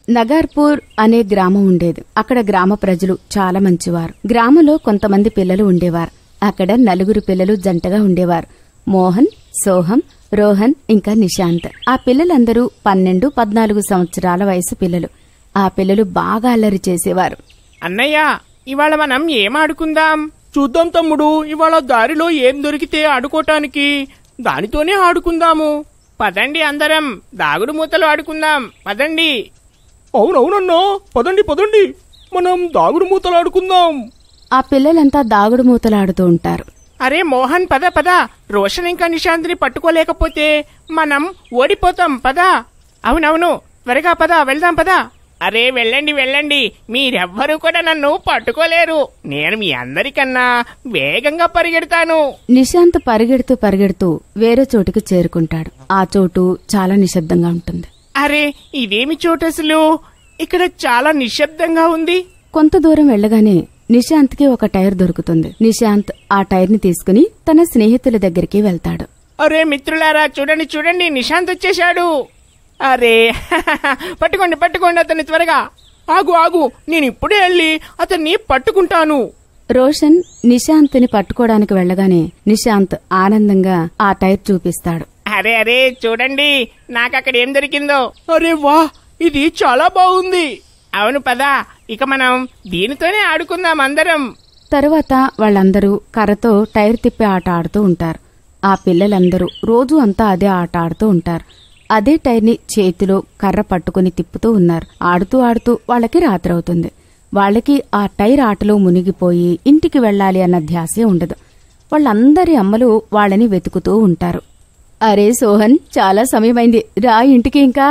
నగార్పూర్ అనే గ్రామం ఉండేది అక్కడ గ్రామ ప్రజలు చాలా మంచివారు గ్రామంలో కొంతమంది పిల్లలు ఉండేవారు అక్కడ నలుగురు పిల్లలు జంటగా ఉండేవారు మోహన్ సోహం రోహన్ ఇంకా నిశాంత్ ఆ పిల్లలందరూ పన్నెండు పద్నాలుగు సంవత్సరాల వయసు పిల్లలు ఆ పిల్లలు బాగా అల్లరి చేసేవారు అన్నయ్య ఇవాళ మనం ఏం ఆడుకుందాం చూద్దాం తమ్ముడు ఇవాళ దారిలో ఏం దొరికితే ఆడుకోటానికి దానితోనే ఆడుకుందాము పదండి అందరం దాగుడు మూతలు ఆడుకుందాం పదండి అవునవునన్నా పదండి పదండి మనం దాగుడు మూతలు ఆడుకుందాం ఆ పిల్లలంతా దాగుడు మూతలాడుతూ ఉంటారు అరే మోహన్ పద పద రోషన్ ఇంకా నిశాంత్ని పట్టుకోలేకపోతే మనం ఓడిపోతాం పద అవునవును త్వరగా పద వెళ్దాం పద అరే వెళ్ళండి వెళ్ళండి మీరెవ్వరూ కూడా నన్ను పట్టుకోలేరు నేను మీ అందరికన్నా వేగంగా పరిగెడతాను నిశాంత్ పరిగెడుతూ పరిగెడుతూ వేరే చోటుకి చేరుకుంటాడు ఆ చోటు చాలా నిశ్శబ్దంగా ఉంటుంది అరే ఇదేమి చోటు అసలు ఇక్కడ చాలా నిశ్శబ్దంగా ఉంది కొంత దూరం వెళ్ళగానే నిశాంత్కి ఒక టైర్ దొరుకుతుంది నిశాంత్ ఆ టైర్ ని తీసుకుని తన స్నేహితుల దగ్గరికి వెళ్తాడు అరే మిత్రులారా చూడండి చూడండి నిశాంత్ వచ్చేశాడు అరే పట్టుకోండి పట్టుకోండి అతన్ని త్వరగా ఆగు ఆగు నేను ఇప్పుడే వెళ్ళి అతన్ని పట్టుకుంటాను రోషన్ నిశాంత్ని పట్టుకోవడానికి వెళ్ళగానే నిశాంత్ ఆనందంగా ఆ టైర్ చూపిస్తాడు అరే అరే చూడండి నాకు అక్కడ ఏం దొరికిందో అరే వా ఇది చాలా బాగుంది అవును పదా ఇక మనం దీనితోనే ఆడుకుందాం అందరం తరువాత వాళ్ళందరూ కర్రతో టైర్ తిప్పే ఆట ఆడుతూ ఉంటారు ఆ పిల్లలందరూ రోజూ అంతా అదే ఆట ఆడుతూ ఉంటారు అదే టైర్ని చేతిలో కర్ర పట్టుకుని తిప్పుతూ ఉన్నారు ఆడుతూ ఆడుతూ వాళ్ళకి రాత్రవుతుంది వాళ్ళకి ఆ టైర్ ఆటలో మునిగిపోయి ఇంటికి వెళ్ళాలి అన్న ధ్యాసే ఉండదు వాళ్ళందరి అమ్మలు వాళ్ళని వెతుకుతూ ఉంటారు అరే సోహన్ చాలా సమయమైంది రా ఇంటికి ఇంకా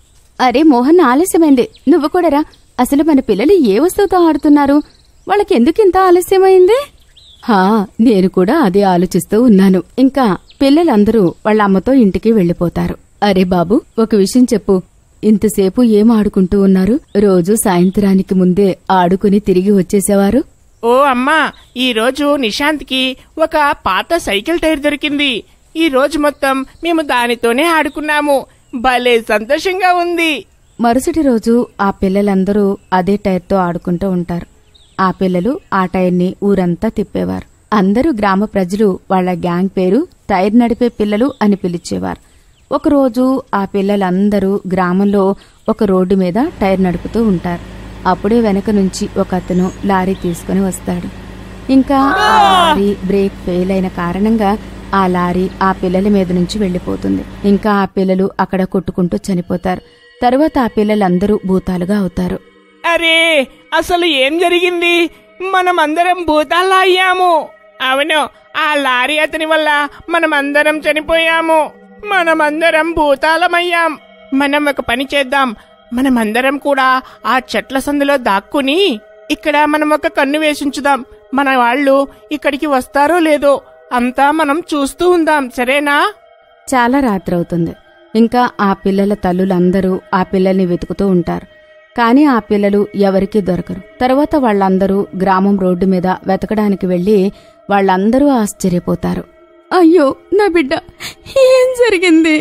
అరే మోహన్ ఆలస్యమైంది నువ్వు కూడా రా అసలు మన పిల్లలు ఏ వస్తువుతో ఆడుతున్నారు వాళ్ళకి ఎందుకింత ఆలస్యమైంది హా నేను కూడా అదే ఆలోచిస్తూ ఉన్నాను ఇంకా పిల్లలందరూ వాళ్ళ అమ్మతో ఇంటికి వెళ్లిపోతారు అరే బాబు ఒక విషయం చెప్పు ఇంతసేపు ఏం ఆడుకుంటూ ఉన్నారు రోజు సాయంత్రానికి ముందే ఆడుకుని తిరిగి వచ్చేసేవారు ఓ అమ్మా ఈ రోజు నిశాంత్కి ఒక పాత సైకిల్ టైర్ దొరికింది ఈ రోజు మొత్తం మేము దానితోనే ఆడుకున్నాము భలే సంతోషంగా ఉంది మరుసటి రోజు ఆ పిల్లలందరూ అదే టైర్తో ఆడుకుంటూ ఉంటారు ఆ పిల్లలు ఆ టైర్ని ఊరంతా తిప్పేవారు అందరూ గ్రామ ప్రజలు వాళ్ళ గ్యాంగ్ పేరు టైర్ నడిపే పిల్లలు అని పిలిచేవారు ఒకరోజు ఆ పిల్లలందరూ గ్రామంలో ఒక రోడ్డు మీద టైర్ నడుపుతూ ఉంటారు అప్పుడే వెనక నుంచి ఒక అతను లారీ తీసుకుని వస్తాడు ఇంకా ఆ లారీ బ్రేక్ ఫెయిల్ అయిన కారణంగా ఆ లారీ ఆ పిల్లల మీద నుంచి వెళ్లిపోతుంది ఇంకా ఆ పిల్లలు అక్కడ కొట్టుకుంటూ చనిపోతారు తరువాత ఆ పిల్లలందరూ భూతాలుగా అవుతారు అరే అసలు ఏం జరిగింది మనం అందరం భూతాల్లా అయ్యాము అవును ఆ లారీ అతని వల్ల మనమందరం చనిపోయాము మనమందరం భూతాలమయ్యాం మనం ఒక పని చేద్దాం మనమందరం కూడా ఆ చెట్ల సందులో దాక్కుని ఇక్కడ మనం ఒక కన్ను వేసించుదాం మన వాళ్ళు ఇక్కడికి వస్తారో లేదో అంతా మనం చూస్తూ ఉందాం సరేనా చాలా రాత్రవుతుంది ఇంకా ఆ పిల్లల తల్లులందరూ ఆ పిల్లల్ని వెతుకుతూ ఉంటారు కానీ ఆ పిల్లలు ఎవరికీ దొరకరు తర్వాత వాళ్ళందరూ గ్రామం రోడ్డు మీద వెతకడానికి వెళ్లి వాళ్ళందరూ ఆశ్చర్యపోతారు అయ్యో నా బిడ్డ ఏం జరిగింది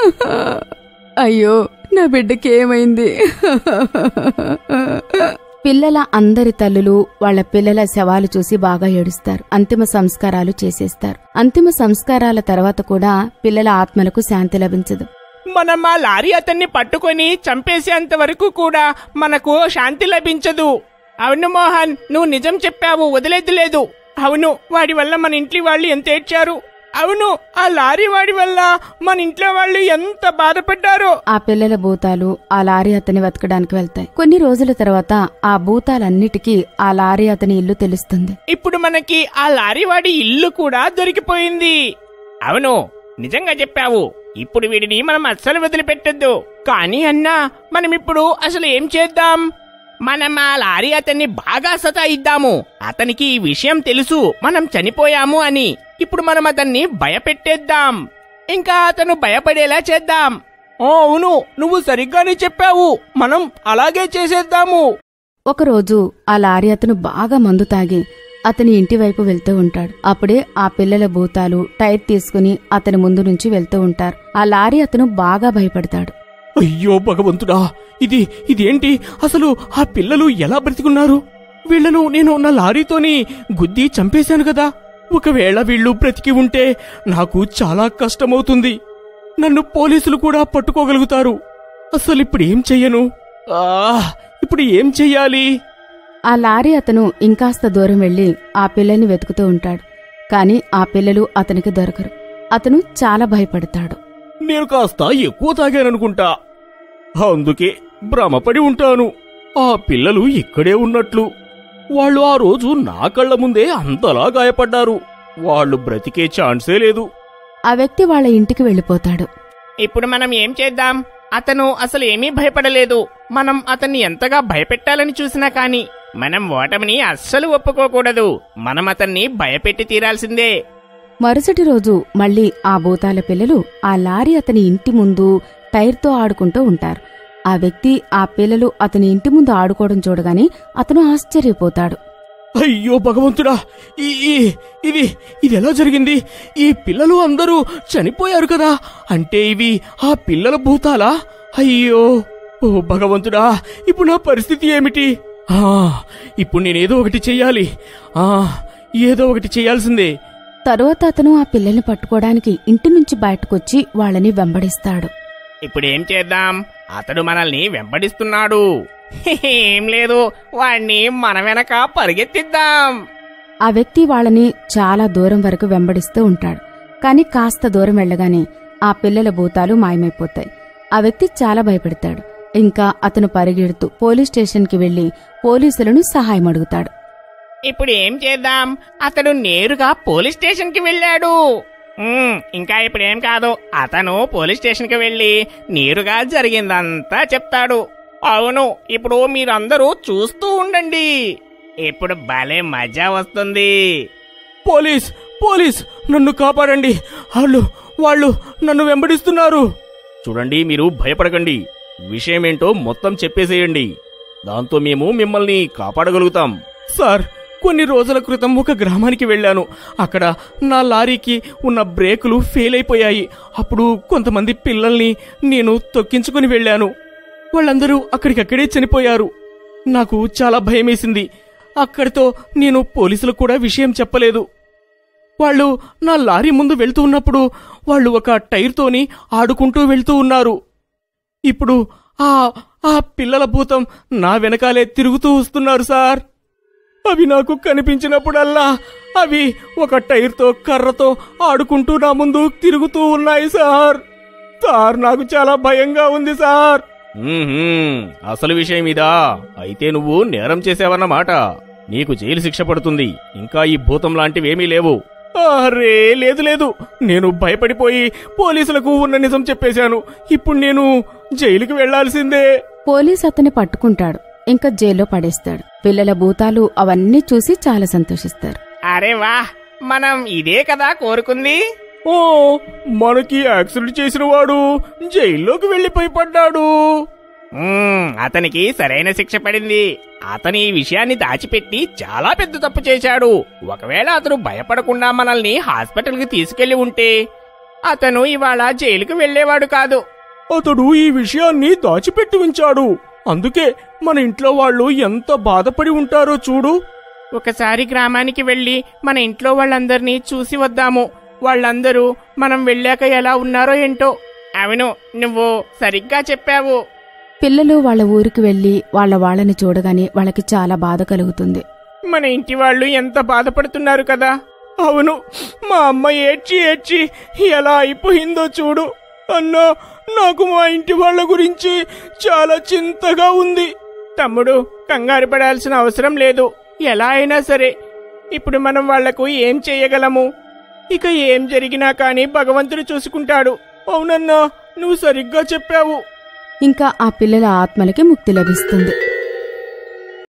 అయ్యో నా బిడ్డకి ఏమైంది పిల్లల అందరి తల్లులు వాళ్ళ పిల్లల శవాలు చూసి బాగా ఏడుస్తారు అంతిమ సంస్కారాలు చేసేస్తారు అంతిమ సంస్కారాల తర్వాత కూడా పిల్లల ఆత్మలకు శాంతి లభించదు మనం ఆ లారీ అతన్ని పట్టుకొని చంపేసేంత వరకు కూడా మనకు శాంతి లభించదు అవును మోహన్ నువ్వు నిజం చెప్పావు వదిలేదు లేదు అవును వాడి వల్ల మన ఇంటి వాళ్ళు ఎంత ఏడ్చారు అవును ఆ లారీ వాడి వల్ల మన ఇంట్లో వాళ్ళు ఎంత బాధపడ్డారో ఆ పిల్లల భూతాలు ఆ లారీ అతని వెతకడానికి వెళ్తాయి కొన్ని రోజుల తర్వాత ఆ భూతాలన్నిటికీ ఆ లారీ అతని ఇల్లు తెలుస్తుంది ఇప్పుడు మనకి ఆ లారీ వాడి ఇల్లు కూడా దొరికిపోయింది అవును నిజంగా చెప్పావు ఇప్పుడు వీడిని మనం అస్సలు వదిలిపెట్టొద్దు కానీ అన్నా మనం ఇప్పుడు అసలు ఏం చేద్దాం మనం ఆ లారీ అతన్ని బాగా సతాయిద్దాము అతనికి ఈ విషయం తెలుసు మనం చనిపోయాము అని ఇప్పుడు మనం అతన్ని భయపెట్టేద్దాం ఇంకా అతను భయపడేలా చేద్దాం ఆ, అవును నువ్వు సరిగ్గానే చెప్పావు మనం అలాగే చేసేద్దాము ఒకరోజు ఆ లారీ అతను బాగా మందు తాగి అతని ఇంటి వైపు వెళ్తూ ఉంటాడు అప్పుడే ఆ పిల్లల భూతాలు టైర్ తీసుకుని అతని ముందు నుంచి వెళ్తూ ఉంటారు ఆ లారీ అతను బాగా భయపడతాడు అయ్యో భగవంతుడా ఇది ఇదేంటి అసలు ఆ పిల్లలు ఎలా బ్రతికున్నారు వీళ్లను నేను నా లారీతోని గుద్ది చంపేశాను కదా ఒకవేళ వీళ్ళు బ్రతికి ఉంటే నాకు చాలా కష్టమవుతుంది నన్ను పోలీసులు కూడా పట్టుకోగలుగుతారు అసలు ఇప్పుడు ఏం చెయ్యను ఆ ఇప్పుడు ఏం చెయ్యాలి ఆ లారీ అతను ఇంకాస్త దూరం వెళ్లి ఆ పిల్లల్ని వెతుకుతూ ఉంటాడు కాని ఆ పిల్లలు అతనికి దొరకరు అతను చాలా భయపడతాడు నేను కాస్త ఎక్కువ తాగాననుకుంటా అందుకే భ్రమపడి ఉంటాను ఆ పిల్లలు ఇక్కడే ఉన్నట్లు వాళ్ళు ఆ రోజు నా కళ్ళ ముందే అంతలా గాయపడ్డారు వాళ్ళు బ్రతికే ఛాన్సే లేదు ఆ వ్యక్తి వాళ్ళ ఇంటికి వెళ్ళిపోతాడు ఇప్పుడు మనం ఏం చేద్దాం అతను అసలు ఏమీ భయపడలేదు మనం అతన్ని ఎంతగా భయపెట్టాలని చూసినా కాని మనం ఓటమిని అస్సలు ఒప్పుకోకూడదు మనం అతన్ని భయపెట్టి తీరాల్సిందే మరుసటి రోజు మళ్ళీ ఆ భూతాల పిల్లలు ఆ లారీ అతని ఇంటి ముందు టైర్తో ఆడుకుంటూ ఉంటారు ఆ వ్యక్తి ఆ పిల్లలు అతని ఇంటి ముందు ఆడుకోవడం చూడగానే అతను ఆశ్చర్యపోతాడు అయ్యో భగవంతుడా ఈ ఈ- ఇది ఇది ఎలా జరిగింది ఈ పిల్లలు అందరూ చనిపోయారు కదా అంటే ఇవి ఆ పిల్లల భూతాలా అయ్యో ఓ భగవంతుడా ఇప్పుడు నా పరిస్థితి ఏమిటి ఆ ఇప్పుడు నేనేదో ఒకటి చెయ్యాలి ఆ ఏదో ఒకటి చేయాల్సిందే తరువాత అతను ఆ పిల్లల్ని పట్టుకోవడానికి ఇంటి నుంచి బయటకొచ్చి వాళ్ళని వెంబడిస్తాడు ఇప్పుడు ఏం చేద్దాం అతడు మనల్ని వెంబడిస్తున్నాడు ఏం లేదు వాణ్ణి మన వెనక పరిగెత్తిద్దాం ఆ వ్యక్తి వాళ్ళని చాలా దూరం వరకు వెంబడిస్తూ ఉంటాడు కాని కాస్త దూరం వెళ్ళగానే ఆ పిల్లల భూతాలు మాయమైపోతాయి ఆ వ్యక్తి చాలా భయపడతాడు ఇంకా అతను పరిగెడుతూ పోలీస్ స్టేషన్కి వెళ్లి పోలీసులను సహాయం అడుగుతాడు ఇప్పుడు ఏం చేద్దాం అతడు నేరుగా పోలీస్ స్టేషన్ కి వెళ్ళాడు ఉమ్, ఇంకా ఇప్పుడు ఏం కాదు అతను పోలీస్ స్టేషన్ కి వెళ్లి నేరుగా జరిగిందంతా చెప్తాడు అవును ఇప్పుడు మీరందరూ చూస్తూ ఉండండి ఇప్పుడు భలే మజా వస్తుంది పోలీస్ పోలీస్ నన్ను కాపాడండి వాళ్ళు వాళ్ళు నన్ను వెంబడిస్తున్నారు చూడండి మీరు భయపడకండి విషయమేంటో మొత్తం చెప్పేసేయండి దాంతో మేము మిమ్మల్ని కాపాడగలుగుతాం సార్ కొన్ని రోజుల క్రితం ఒక గ్రామానికి వెళ్ళాను అక్కడ నా లారీకి ఉన్న బ్రేకులు ఫెయిల్ అయిపోయాయి అప్పుడు కొంతమంది పిల్లల్ని నేను తొక్కించుకుని వెళ్ళాను వాళ్ళందరూ అక్కడికక్కడే చనిపోయారు నాకు చాలా భయమేసింది అక్కడితో నేను పోలీసులకు కూడా విషయం చెప్పలేదు వాళ్ళు నా లారీ ముందు వెళ్తూ ఉన్నప్పుడు వాళ్ళు ఒక టైర్తోని ఆడుకుంటూ వెళ్తూ ఉన్నారు ఇప్పుడు ఆ ఆ పిల్లల భూతం నా వెనకాలే తిరుగుతూ వస్తున్నారు సార్ అవి నాకు కనిపించినప్పుడల్లా అవి ఒక టైర్తో కర్రతో ఆడుకుంటూ నా ముందు తిరుగుతూ ఉన్నాయి సార్ సార్ నాకు చాలా భయంగా ఉంది సార్ అసలు విషయం ఇదా అయితే నువ్వు నేరం చేసావన్నమాట నీకు జైలు శిక్ష పడుతుంది ఇంకా ఈ భూతం లాంటివేమీ లేవు అరే లేదు లేదు నేను భయపడిపోయి పోలీసులకు ఉన్న నిజం చెప్పేశాను ఇప్పుడు నేను జైలుకి వెళ్లాల్సిందే పోలీస్ అతన్ని పట్టుకుంటాడు ఇంకా జైల్లో పడేస్తాడు పిల్లల భూతాలు అవన్నీ చూసి చాలా సంతోషిస్తారు అరే వా మనం ఇదే కదా కోరుకుంది ఓ మనకి యాక్సిడెంట్ చేసిన వాడు జైల్లోకి వెళ్లిపోయి పడ్డాడు ఉమ్, అతనికి సరైన శిక్ష పడింది అతను ఈ విషయాన్ని దాచిపెట్టి చాలా పెద్ద తప్పు చేశాడు ఒకవేళ అతను భయపడకుండా మనల్ని హాస్పిటల్కి తీసుకెళ్లి ఉంటే అతను ఇవాళ జైలుకు వెళ్లేవాడు కాదు అతడు ఈ విషయాన్ని దాచిపెట్టి ఉంచాడు అందుకే మన ఇంట్లో వాళ్ళు ఎంత బాధపడి ఉంటారో చూడు ఒకసారి గ్రామానికి వెళ్లి మన ఇంట్లో వాళ్ళందరినీ చూసి వద్దాము వాళ్ళందరూ మనం వెళ్ళాక ఎలా ఉన్నారో ఏంటో అవును నువ్వు సరిగ్గా చెప్పావు పిల్లలు వాళ్ళ ఊరికి వెళ్లి వాళ్ళ వాళ్ళని చూడగానే వాళ్ళకి చాలా బాధ కలుగుతుంది మన ఇంటి వాళ్ళు ఎంత బాధపడుతున్నారు కదా అవును మా అమ్మ ఏడ్చి ఏడ్చి ఎలా అయిపోయిందో చూడు అన్నా నాకు మా ఇంటి వాళ్ళ గురించి చాలా చింతగా ఉంది తమ్ముడు కంగారు పడాల్సిన అవసరం లేదు ఎలా అయినా సరే ఇప్పుడు మనం వాళ్లకు ఏం చేయగలము ఇక ఏం జరిగినా కానీ భగవంతుడు చూసుకుంటాడు అవునన్నా నువ్వు సరిగ్గా చెప్పావు ఇంకా ఆ పిల్లల ఆత్మలకి ముక్తి లభిస్తుంది